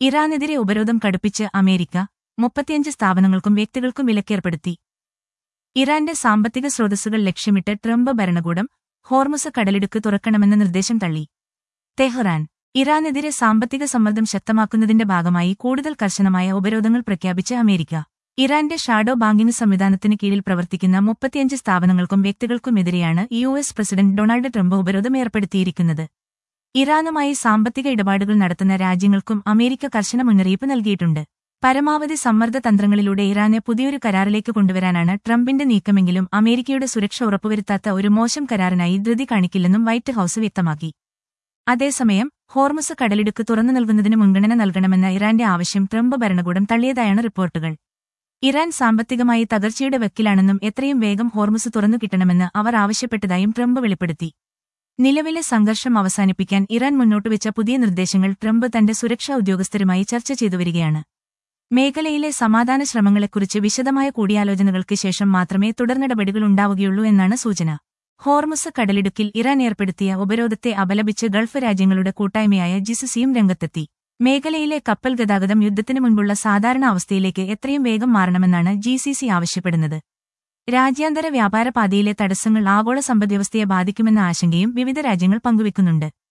ഇറാനെതിരെ ഉപരോധം കടുപ്പിച്ച് അമേരിക്ക മുപ്പത്തിയഞ്ച് സ്ഥാപനങ്ങൾക്കും വ്യക്തികൾക്കും വിലക്കേർപ്പെടുത്തി ഇറാന്റെ സാമ്പത്തിക സ്രോതസ്സുകൾ ലക്ഷ്യമിട്ട് ട്രംപ് ഭരണകൂടം ഹോർമുസ് കടലിടുക്ക് തുറക്കണമെന്ന നിർദ്ദേശം തള്ളി തെഹ്റാൻ ഇറാനെതിരെ സാമ്പത്തിക സമ്മർദ്ദം ശക്തമാക്കുന്നതിന്റെ ഭാഗമായി കൂടുതൽ കർശനമായ ഉപരോധങ്ങൾ പ്രഖ്യാപിച്ച് അമേരിക്ക ഇറാന്റെ ഷാഡോ ബാങ്കിംഗ് സംവിധാനത്തിന് കീഴിൽ പ്രവർത്തിക്കുന്ന മുപ്പത്തിയഞ്ച് സ്ഥാപനങ്ങൾക്കും വ്യക്തികൾക്കുമെതിരെയാണ് U S president Donald Trump ഉപരോധം ഏർപ്പെടുത്തിയിരിക്കുന്നത് ഇറാനുമായി സാമ്പത്തിക ഇടപാടുകൾ നടത്തുന്ന രാജ്യങ്ങൾക്കും അമേരിക്ക കർശന മുന്നറിയിപ്പ് നൽകിയിട്ടുണ്ട് പരമാവധി സമ്മർദ്ദ തന്ത്രങ്ങളിലൂടെ ഇറാനെ പുതിയൊരു കരാറിലേക്ക് കൊണ്ടുവരാനാണ് ട്രംപിന്റെ നീക്കമെങ്കിലും അമേരിക്കയുടെ സുരക്ഷ ഉറപ്പുവരുത്താത്ത ഒരു മോശം കരാറിനായി ധൃതി കാണിക്കില്ലെന്നും വൈറ്റ് ഹൌസ് വ്യക്തമാക്കി അതേസമയം ഹോർമുസ് കടലിടുക്ക് തുറന്നു നൽകുന്നതിന് മുൻഗണന നൽകണമെന്ന ഇറാന്റെ ആവശ്യം ട്രംപ് ഭരണകൂടം തള്ളിയതായാണ് റിപ്പോർട്ടുകൾ ഇറാൻ സാമ്പത്തികമായി തകർച്ചയുടെ വക്കിലാണെന്നും എത്രയും വേഗം ഹോർമുസ് തുറന്നു കിട്ടണമെന്ന് അവർ ആവശ്യപ്പെട്ടതായും ട്രംപ് വെളിപ്പെടുത്തി നിലവിലെ സംഘർഷം അവസാനിപ്പിക്കാൻ ഇറാൻ മുന്നോട്ടുവെച്ച പുതിയ നിർദ്ദേശങ്ങൾ ട്രംപ് തന്റെ സുരക്ഷാ ഉദ്യോഗസ്ഥരുമായി ചർച്ച ചെയ്തുവരികയാണ് മേഖലയിലെ സമാധാന ശ്രമങ്ങളെക്കുറിച്ച് വിശദമായ കൂടിയാലോചനകൾക്ക് ശേഷം മാത്രമേ തുടർനടപടികൾ ഉണ്ടാവുകയുള്ളൂ എന്നാണ് സൂചന ഹോർമുസ് കടലിടുക്കിൽ ഇറാൻ ഏർപ്പെടുത്തിയ ഉപരോധത്തെ അപലപിച്ച് ഗൾഫ് രാജ്യങ്ങളുടെ കൂട്ടായ്മയായ ജിസുസിയും രംഗത്തെത്തി മേഖലയിലെ കപ്പൽ ഗതാഗതം യുദ്ധത്തിനു മുൻപുള്ള സാധാരണ അവസ്ഥയിലേക്ക് എത്രയും വേഗം മാറണമെന്നാണ് ജിസിസി ആവശ്യപ്പെടുന്നത് രാജ്യാന്തര വ്യാപാര പാതയിലെ തടസ്സങ്ങൾ ആഗോള സമ്പദ്വ്യവസ്ഥയെ ബാധിക്കുമെന്ന ആശങ്കയും വിവിധ രാജ്യങ്ങൾ പങ്കുവെക്കുന്നുണ്ട്